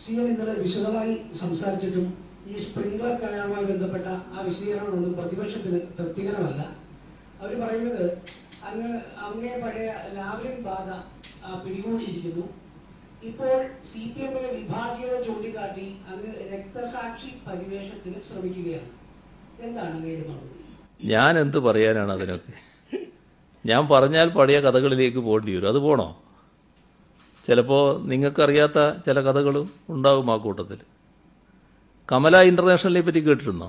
C M ഇന്നലെ വിശദമായി സംസാരിച്ചിട്ടും ഈ സ്പ്രിംഗ്ലർ കലാപവുമായി ബന്ധപ്പെട്ട ആ വിശദീകരണമൊന്നും പ്രതിപക്ഷത്തിന് തൃപ്തികരമല്ല അവർ പറയുന്നത് അങ്ങ് അങ്ങേ പഴയ ലാവ്ലിൻ ബാധ ആ, പിടികൂടിയിരിക്കുന്നു ഇപ്പോൾ സി പി എമ്മിലെ വിഭാഗീയത ചൂണ്ടിക്കാട്ടി അങ്ങ് രക്തസാക്ഷി പരിവേഷത്തിന് ശ്രമിക്കുകയാണ് എന്താണ് അങ്ങയുടെ മറുപടി ഞാൻ എന്ത് പറയാനാണ് അതിനൊക്കെ ഞാൻ പറഞ്ഞാൽ പഴയ കഥകളിലേക്ക് പോകേണ്ടി വരും അത് പോണോ ചിലപ്പോൾ നിങ്ങൾക്കറിയാത്ത ചില കഥകളും ഉണ്ടാകും ആ കൂട്ടത്തിൽ കമല ഇൻ്റർനാഷണലിനെ പറ്റി കേട്ടിരുന്നോ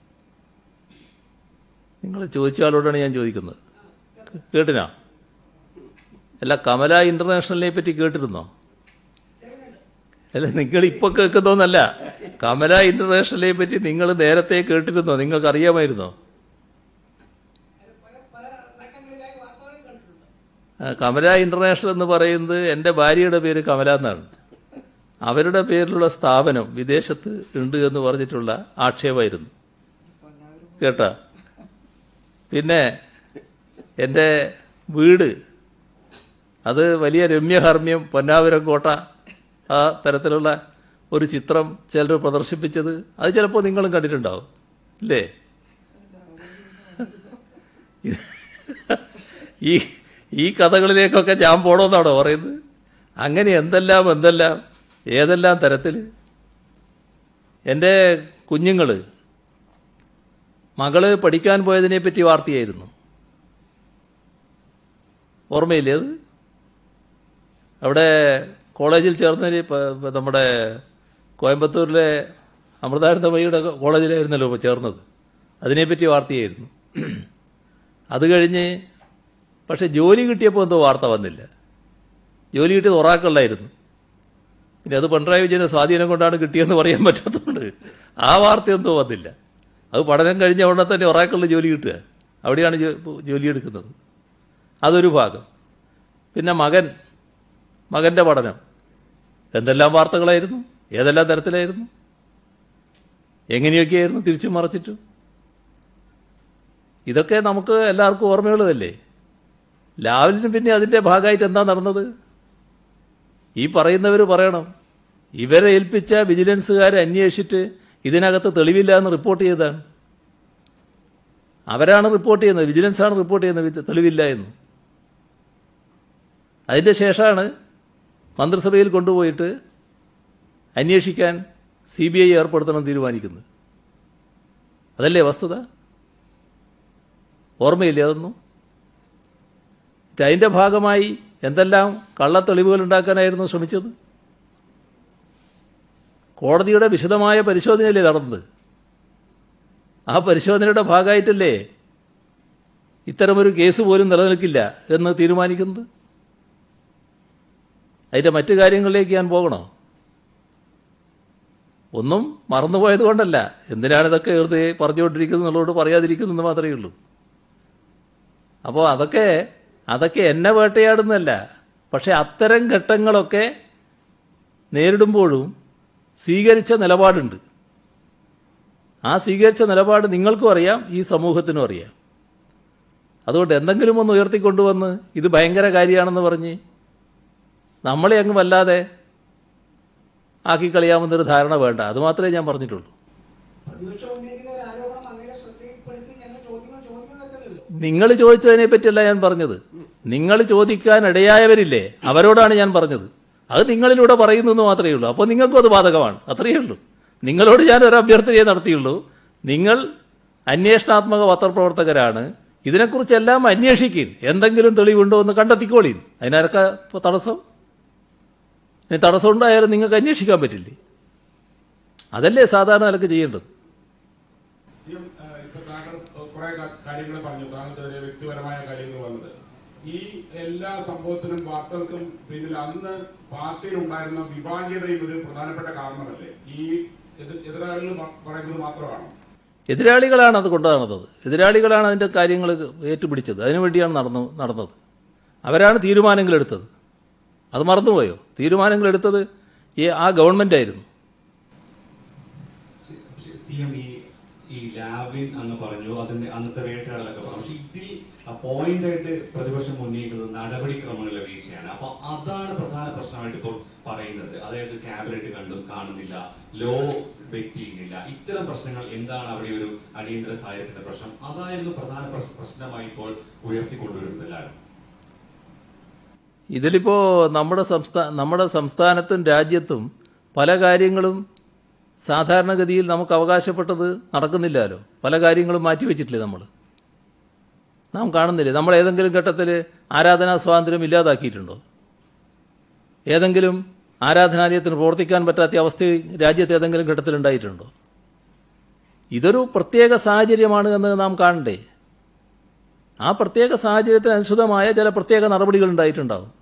നിങ്ങൾ ചോദിച്ച ആളോടാണ് ഞാൻ ചോദിക്കുന്നത് കേട്ടിനാ അല്ല കമല ഇൻ്റർനാഷണലിനെ പറ്റി കേട്ടിരുന്നോ അല്ല നിങ്ങൾ ഇപ്പൊ കേൾക്കുന്നോന്നല്ല കമല ഇൻ്റർനാഷണലിനെ പറ്റി നിങ്ങൾ നേരത്തെ കേട്ടിരുന്നോ നിങ്ങൾക്ക് അറിയാമായിരുന്നോ പല പല ഘട്ടങ്ങളിലായി വാർത്തകളിൽ കണ്ടിട്ടുണ്ട് ആ, കമല ഇന്റർനാഷണൽ എന്ന് പറയുന്നത് എൻ്റെ ഭാര്യയുടെ പേര് കമല എന്നാണ് അവരുടെ പേരിലുള്ള സ്ഥാപനം വിദേശത്ത് ഉണ്ട് എന്ന് പറഞ്ഞിട്ടുള്ള ആക്ഷേപമായിരുന്നു കേട്ടാ പിന്നെ എൻ്റെ വീട് അത് വലിയ രമ്യഹർമ്മ്യം പൊന്നാപുരം കോട്ട ആ തരത്തിലുള്ള ഒരു ചിത്രം ചിലർ പ്രദർശിപ്പിച്ചത് അത് ചിലപ്പോൾ നിങ്ങളും കണ്ടിട്ടുണ്ടാവും ഇല്ലേ ഈ ഈ കഥകളിലേക്കൊക്കെ ഞാൻ പോണമെന്നാണോ പറയുന്നത് അങ്ങനെ എന്തെല്ലാം എന്തെല്ലാം ഏതെല്ലാം തരത്തിൽ എൻ്റെ കുഞ്ഞുങ്ങൾ മകള് പഠിക്കാൻ പോയതിനെ പറ്റി വാർത്തയായിരുന്നു ഓർമ്മയില്ലേ അത് അവിടെ കോളേജിൽ ചേർന്നതിന് ഇപ്പ- ഇപ്പ നമ്മുടെ കോയമ്പത്തൂരിലെ അമൃതാനന്ദമയിയുടെ കോളേജിലായിരുന്നല്ലോ ഇപ്പൊ ചേർന്നത് അതിനെപ്പറ്റി വാർത്തയായിരുന്നു അത് കഴിഞ്ഞ് പക്ഷെ ജോലി കിട്ടിയപ്പോൾ എന്തോ വാർത്ത വന്നില്ല ജോലി കിട്ടിയത് ഒറാക്കല്ലായിരുന്നു പിന്നെ അത് പിണറായി വിജയന്റെ സ്വാധീനം കൊണ്ടാണ് കിട്ടിയെന്ന് പറയാൻ പറ്റാത്തതുകൊണ്ട് ആ വാർത്ത എന്തോ വന്നില്ല അത് പഠനം കഴിഞ്ഞ ഉടനെ തന്നെ ഒറാക്കളിൽ ജോലി കിട്ടുക അവിടെയാണ് ജോ- ജോലി എടുക്കുന്നത് അതൊരു ഭാഗം പിന്നെ മകൻ മകന്റെ പഠനം എന്തെല്ലാം വാർത്തകളായിരുന്നു ഏതെല്ലാം തരത്തിലായിരുന്നു എങ്ങനെയൊക്കെയായിരുന്നു തിരിച്ചും മറച്ചിട്ടും ഇതൊക്കെ നമുക്ക് എല്ലാവർക്കും ഓർമ്മയുള്ളതല്ലേ ലാവലിന് പിന്നെ അതിന്റെ ഭാഗമായിട്ട് എന്താ നടന്നത് ഈ പറയുന്നവർ പറയണം ഇവരെ ഏൽപ്പിച്ച വിജിലൻസുകാരെ അന്വേഷിച്ചിട്ട് ഇതിനകത്ത് തെളിവില്ല എന്ന് റിപ്പോർട്ട് ചെയ്തതാണ് അവരാണ് റിപ്പോർട്ട് ചെയ്യുന്നത് വിജിലൻസാണ് റിപ്പോർട്ട് ചെയ്യുന്നത് ഇത് തെളിവില്ല എന്ന് അതിന്റെ ശേഷമാണ് മന്ത്രിസഭയിൽ കൊണ്ടുപോയിട്ട് അന്വേഷിക്കാൻ സി ബി ഐ ഏർപ്പെടുത്തണം തീരുമാനിക്കുന്നത് അതല്ലേ വസ്തുത ഓർമ്മയില്ലേ അതൊന്നും എന്നിട്ട് അതിന്റെ ഭാഗമായി എന്തെല്ലാം കള്ളത്തെളിവുകൾ ഉണ്ടാക്കാനായിരുന്നു ശ്രമിച്ചത് കോടതിയുടെ വിശദമായ പരിശോധനയല്ലേ നടന്നത് ആ പരിശോധനയുടെ ഭാഗമായിട്ടല്ലേ ഇത്തരമൊരു കേസ് പോലും നിലനിൽക്കില്ല എന്ന് തീരുമാനിക്കുന്നത് അതിന്റെ മറ്റു കാര്യങ്ങളിലേക്ക് ഞാൻ പോകണോ ഒന്നും മറന്നുപോയത് കൊണ്ടല്ല എന്തിനാണ് ഇതൊക്കെ വെറുതെ പറഞ്ഞുകൊണ്ടിരിക്കുന്നത് എന്നുള്ളതോട് പറയാതിരിക്കുന്നു മാത്രമേ ഉള്ളൂ അപ്പോൾ അതൊക്കെ അതൊക്കെ എന്നെ വേട്ടയാടുന്നതല്ല പക്ഷെ അത്തരം ഘട്ടങ്ങളൊക്കെ നേരിടുമ്പോഴും സ്വീകരിച്ച നിലപാടുണ്ട് ആ സ്വീകരിച്ച നിലപാട് നിങ്ങൾക്കും അറിയാം ഈ സമൂഹത്തിനും അറിയാം അതുകൊണ്ട് എന്തെങ്കിലും ഒന്ന് ഉയർത്തിക്കൊണ്ടുവന്ന് ഇത് ഭയങ്കര കാര്യമാണെന്ന് പറഞ്ഞ് നമ്മളെ അങ്ങ് വല്ലാതെ ആക്കി കളയാമെന്നൊരു ധാരണ വേണ്ട അത് മാത്രമേ ഞാൻ പറഞ്ഞിട്ടുള്ളൂ പ്രതിപക്ഷം ഉന്നയിക്കുന്ന ഒരു ആരോപണം അങ്ങയുടെ ശ്രദ്ധയിൽപ്പെടുത്തി ഞങ്ങൾ ചോദ്യങ്ങൾ ചോദിക്കുന്നതല്ലോ നിങ്ങൾ ചോദിച്ചതിനെ പറ്റിയല്ല ഞാൻ പറഞ്ഞത് നിങ്ങൾ ചോദിക്കാൻ ഇടയായവരില്ലേ അവരോടാണ് ഞാൻ പറഞ്ഞത് അത് നിങ്ങളിലൂടെ പറയുന്നു എന്ന് മാത്രമേ ഉള്ളൂ അപ്പോൾ നിങ്ങൾക്കും അത് ബാധകമാണ് അത്രയേ ഉള്ളൂ നിങ്ങളോട് ഞാൻ ഒരു അഭ്യർത്ഥനയെ നടത്തിയുള്ളൂ നിങ്ങൾ അന്വേഷണാത്മക പത്രപ്രവർത്തകരാണ് ഇതിനെക്കുറിച്ചെല്ലാം അന്വേഷിക്കും എന്തെങ്കിലും തെളിവുണ്ടോ എന്ന് കണ്ടെത്തിക്കോളീൻ അതിനാരൊക്കെ ഇപ്പൊ തടസ്സം ഇനി തടസ്സം ഉണ്ടായാലും നിങ്ങൾക്ക് അന്വേഷിക്കാൻ പറ്റില്ലേ അതല്ലേ സാധാരണ നിലക്ക് ചെയ്യേണ്ടത് സി എം ഇപ്പൊ താങ്കൾ കുറെ കാര്യങ്ങൾ പറഞ്ഞു താങ്കൾക്കെതിരെ വ്യക്തിപരമായ കാര്യങ്ങൾ വന്നത് ഈ എല്ലാ സംഭവത്തിനും വാർത്തകൾക്കും പിന്നിൽ അന്ന് പാർട്ടിയിൽ ഉണ്ടായിരുന്ന വിഭാഗീയതയും ഒരു പ്രധാനപ്പെട്ട കാരണമല്ലേ ഈ എതിർ- എതിരാളികൾ പ- പറയുന്നത് മാത്രമാണോ എതിരാളികളാണ് അത് കൊണ്ടു നടന്നത് എതിരാളികളാണ് അതിന്റെ കാര്യങ്ങൾ ഏറ്റുപിടിച്ചത് അതിനുവേണ്ടിയാണ് നടന്നു നടന്നത് അവരാണ് തീരുമാനങ്ങൾ എടുത്തത് അത് മറന്നുപോയോ തീരുമാനങ്ങൾ എടുത്തത് ഈ ആ ഗവൺമെന്റ് ആയിരുന്നു സി എം ഈ ഈ ലാവിൻ അങ്ങ് പറഞ്ഞു അതിന്റെ അന്നത്തെ വേട്ടയാടലൊക്കെ പറഞ്ഞു പക്ഷെ ഇതിൽ പോയിന്റ് ആയിട്ട് പ്രതിപക്ഷം ഉന്നയിക്കുന്നത് നടപടിക്രമങ്ങളിലെ വീഴ്ചയാണ് അപ്പൊ അതാണ് പ്രധാന പ്രശ്നമായിട്ട് ഇപ്പോൾ പറയുന്നത് അതായത് ക്യാബിനറ്റ് കണ്ടും കാണുന്നില്ല ലോ വ്യക്തി ചെയ്യുന്നില്ല ഇത്തരം പ്രശ്നങ്ങൾ എന്താണ് അവിടെ ഒരു അടിയന്തര സാഹചര്യത്തിന്റെ പ്രശ്നം അതായിരുന്നു പ്രധാന പ്രശ്- പ്രശ്നമായി ഇപ്പോൾ ഉയർത്തിക്കൊണ്ടുവരുന്നത് എല്ലാവരും ഇതിലിപ്പോൾ നമ്മുടെ സംസ്ഥാന നമ്മുടെ സംസ്ഥാനത്തും രാജ്യത്തും പല കാര്യങ്ങളും സാധാരണഗതിയിൽ നമുക്ക് അവകാശപ്പെട്ടത് നടക്കുന്നില്ലല്ലോ പല കാര്യങ്ങളും മാറ്റിവെച്ചിട്ടില്ലേ നമ്മൾ നാം കാണുന്നില്ലേ നമ്മൾ ഏതെങ്കിലും ഘട്ടത്തിൽ ആരാധനാ സ്വാതന്ത്ര്യം ഇല്ലാതാക്കിയിട്ടുണ്ടോ ഏതെങ്കിലും ആരാധനാലയത്തിന് പ്രവർത്തിക്കാൻ പറ്റാത്ത അവസ്ഥ രാജ്യത്ത് ഏതെങ്കിലും ഘട്ടത്തിൽ ഉണ്ടായിട്ടുണ്ടോ ഇതൊരു പ്രത്യേക സാഹചര്യമാണ് എന്ന് നാം കാണണ്ടേ ആ പ്രത്യേക സാഹചര്യത്തിന് അനുസൃതമായ ചില പ്രത്യേക നടപടികൾ ഉണ്ടായിട്ടുണ്ടാവും